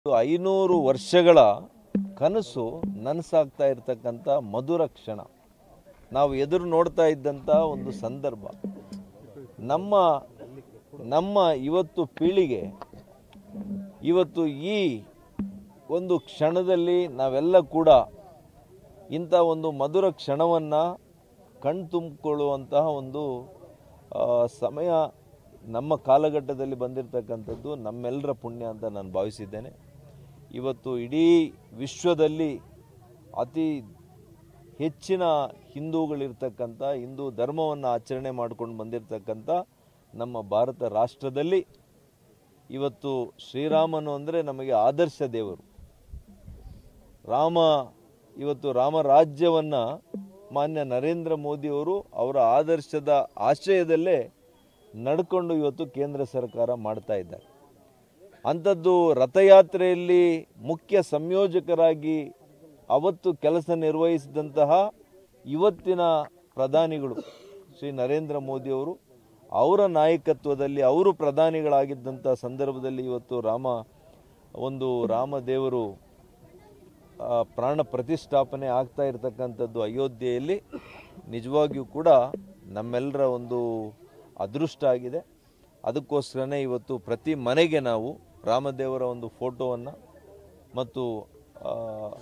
ಐನೂರು ವರ್ಷಗಳ ಕನಸು ನನಸಾಗ್ತಾ ಇರತಕ್ಕಂಥ ಮಧುರ ಕ್ಷಣ ನಾವು ಎದುರು ನೋಡ್ತಾ ಇದ್ದಂಥ ಒಂದು ಸಂದರ್ಭ ನಮ್ಮ ನಮ್ಮ ಇವತ್ತು ಪೀಳಿಗೆ ಇವತ್ತು ಈ ಒಂದು ಕ್ಷಣದಲ್ಲಿ ನಾವೆಲ್ಲ ಕೂಡ ಇಂಥ ಒಂದು ಮಧುರ ಕ್ಷಣವನ್ನು ಕಣ್ತುಂಬಿಕೊಳ್ಳುವಂತಹ ಒಂದು ಆ, ಸಮಯ ನಮ್ಮ ಕಾಲಘಟ್ಟದಲ್ಲಿ ಬಂದಿರತಕ್ಕಂಥದ್ದು ನಮ್ಮೆಲ್ಲರ ಪುಣ್ಯ ಅಂತ ನಾನು ಭಾವಿಸಿದ್ದೇನೆ ಇವತ್ತು ಇಡೀ ವಿಶ್ವದಲ್ಲಿ ಅತಿ ಹೆಚ್ಚಿನ ಹಿಂದೂಗಳಿರ್ತಕ್ಕಂಥ ಹಿಂದೂ ಧರ್ಮವನ್ನು ಆಚರಣೆ ಮಾಡ್ಕೊಂಡು ಬಂದಿರತಕ್ಕಂಥ ನಮ್ಮ ಭಾರತ ರಾಷ್ಟ್ರದಲ್ಲಿ ಇವತ್ತು ಶ್ರೀರಾಮನು ಅಂದರೆ ನಮಗೆ ಆದರ್ಶ ದೇವರು ರಾಮ ಇವತ್ತು ರಾಮರಾಜ್ಯವನ್ನು ಮಾನ್ಯ ನರೇಂದ್ರ ಮೋದಿಯವರು ಅವರ ಆದರ್ಶದ ಆಶಯದಲ್ಲೇ ನಡ್ಕೊಂಡು ಇವತ್ತು ಕೇಂದ್ರ ಸರ್ಕಾರ ಮಾಡ್ತಾ ಇದ್ದಾರೆ ಅಂಥದ್ದು ರಥಯಾತ್ರೆಯಲ್ಲಿ ಮುಖ್ಯ ಸಂಯೋಜಕರಾಗಿ ಅವತ್ತು ಕೆಲಸ ನಿರ್ವಹಿಸಿದಂತಹ ಇವತ್ತಿನ ಪ್ರಧಾನಿಗಳು ಶ್ರೀ ನರೇಂದ್ರ ಮೋದಿಯವರು ಅವರ ನಾಯಕತ್ವದಲ್ಲಿ ಅವರು ಪ್ರಧಾನಿಗಳಾಗಿದ್ದಂಥ ಸಂದರ್ಭದಲ್ಲಿ ಇವತ್ತು ರಾಮ ಒಂದು ರಾಮದೇವರು ಆ, ಪ್ರಾಣ ಪ್ರತಿಷ್ಠಾಪನೆ ಆಗ್ತಾ ಇರತಕ್ಕಂಥದ್ದು ಅಯೋಧ್ಯೆಯಲ್ಲಿ ನಿಜವಾಗಿಯೂ ಕೂಡ ನಮ್ಮೆಲ್ಲರ ಒಂದು ಅದೃಷ್ಟ ಆಗಿದೆ ಅದಕ್ಕೋಸ್ಕರನೇ ಇವತ್ತು ಪ್ರತಿ ಮನೆಗೆ ನಾವು ರಾಮದೇವರ ಒಂದು ಫೋಟೋವನ್ನು ಮತ್ತು ಆ,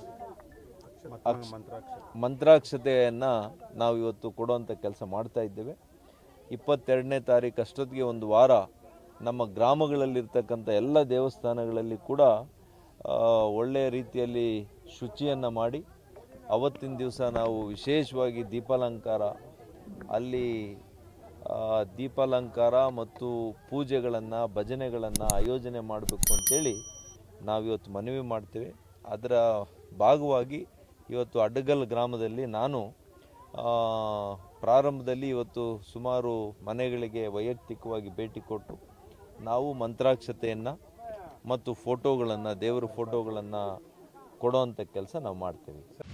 ಅಕ್ಷ- ಮಂತ್ರಾಕ್ಷತೆಯನ್ನು ನಾವು ಇವತ್ತು ಕೊಡುವಂಥ ಕೆಲಸ ಮಾಡ್ತಾ ಇದ್ದೇವೆ ಇಪ್ಪತ್ತೆರಡನೇ ತಾರೀಕು ಅಷ್ಟೊತ್ತಿಗೆ ಒಂದು ವಾರ ನಮ್ಮ ಗ್ರಾಮಗಳಲ್ಲಿರ್ತಕ್ಕಂಥ ಎಲ್ಲ ದೇವಸ್ಥಾನಗಳಲ್ಲಿ ಕೂಡ ಆ, ಒಳ್ಳೆಯ ರೀತಿಯಲ್ಲಿ ಶುಚಿಯನ್ನು ಮಾಡಿ ಅವತ್ತಿನ ದಿವಸ ನಾವು ವಿಶೇಷವಾಗಿ ದೀಪಾಲಂಕಾರ ಅಲ್ಲಿ ಆ, ದೀಪಾಲಂಕಾರ ಮತ್ತು ಪೂಜೆಗಳನ್ನು ಭಜನೆಗಳನ್ನು ಆಯೋಜನೆ ಮಾಡಬೇಕು ಅಂತೇಳಿ ನಾವಿವತ್ತು ಮನವಿ ಮಾಡ್ತೇವೆ ಅದರ ಭಾಗವಾಗಿ ಇವತ್ತು ಅಡ್ಡಗಲ್ ಗ್ರಾಮದಲ್ಲಿ ನಾನು ಆ, ಪ್ರಾರಂಭದಲ್ಲಿ ಇವತ್ತು ಸುಮಾರು ಮನೆಗಳಿಗೆ ವೈಯಕ್ತಿಕವಾಗಿ ಭೇಟಿ ಕೊಟ್ಟು ನಾವು ಮಂತ್ರಾಕ್ಷತೆಯನ್ನು ಮತ್ತು ಫೋಟೋಗಳನ್ನು ದೇವರ ಫೋಟೋಗಳನ್ನು ಕೊಡೋವಂಥ ಕೆಲಸ ನಾವು ಮಾಡ್ತೇವೆ